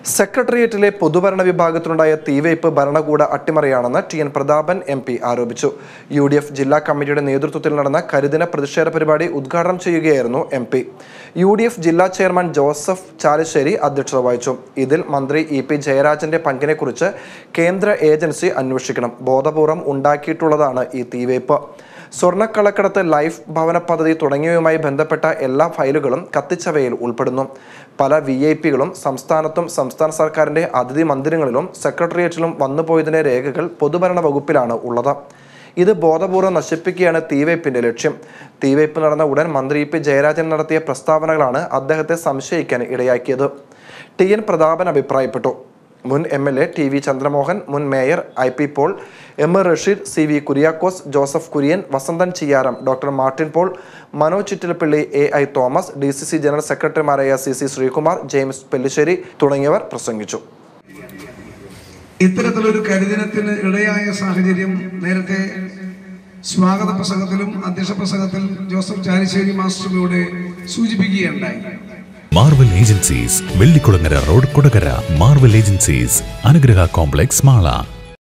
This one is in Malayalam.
സെക്രട്ടേറിയറ്റിലെ പൊതുഭരണ വിഭാഗത്തിലുണ്ടായ തീവയ്പ് ഭരണകൂട അട്ടിമറിയാണെന്ന് T N Prathapan M P ആരോപിച്ചു യു ഡി എഫ് ജില്ലാ കമ്മിറ്റിയുടെ നേതൃത്വത്തിൽ നടന്ന കരിദിന പ്രതിഷേധ പരിപാടി ഉദ്ഘാടനം ചെയ്യുകയായിരുന്നു M P U D F ജില്ലാ ചെയർമാൻ ജോസഫ് ചാലിശ്ശേരി അധ്യക്ഷത വഹിച്ചു ഇതിൽ മന്ത്രി ഇ പി ജയരാജന്റെ പങ്കിനെക്കുറിച്ച് കേന്ദ്ര ഏജൻസി അന്വേഷിക്കണം ബോധപൂർവം ഉണ്ടാക്കിയിട്ടുള്ളതാണ് ഈ തീവയ്പ് സ്വർണ്ണക്കള്ളക്കടത്ത് ലൈഫ് ഭവന പദ്ധതി തുടങ്ങിയവയുമായി ബന്ധപ്പെട്ട എല്ലാ ഫയലുകളും കത്തിച്ചവയിൽ ഉൾപ്പെടുന്നു പല വി ഐ പികളും സംസ്ഥാനത്തും സംസ്ഥാന സർക്കാരിന്റെ അതിഥി മന്ദിരങ്ങളിലും സെക്രട്ടേറിയറ്റിലും വന്നുപോയതിന്റെ രേഖകൾ പൊതുഭരണ വകുപ്പിലാണ് ഉള്ളത് ഇത് ബോധപൂർവ്വം നശിപ്പിക്കുകയാണ് തീവയ്പിന്റെ ലക്ഷ്യം തീവയ്പ് നടന്ന ഉടൻ മന്ത്രി ഇ പി ജയരാജൻ നടത്തിയ പ്രസ്താവനകളാണ് അദ്ദേഹത്തെ സംശയിക്കാൻ ഇടയാക്കിയത് ടി എൻ പ്രതാപൻ അഭിപ്രായപ്പെട്ടു മുൻ M L A T V Chandramohan മുൻ mayor I P Paul M A Rasheed C V Kuriakose Joseph Kurian Vasanthan Chiyaram doctor Martin Paul Manoj Chittilappally A I Thomas D C C general സെക്രട്ടറിമാരായ സി സി ശ്രീകുമാർ ജെയിംസ് പെല്ലിശ്ശേരി തുടങ്ങിയവർ പ്രസംഗിച്ചു ഇത്തരത്തിലൊരു കരിദിനത്തിന് ഇടയായ സാഹചര്യം നേരത്തെ സ്വാഗത പ്രസംഗത്തിലും അധ്യക്ഷ പ്രസംഗത്തിൽ ജോസഫ് ചാലിശ്ശേരി മാസ്റ്ററിലൂടെ സൂചിപ്പിക്കുകയുണ്ടായി Marvel agencies Vellikulangara road Kodakara Marvel agencies Anugraha complex Mala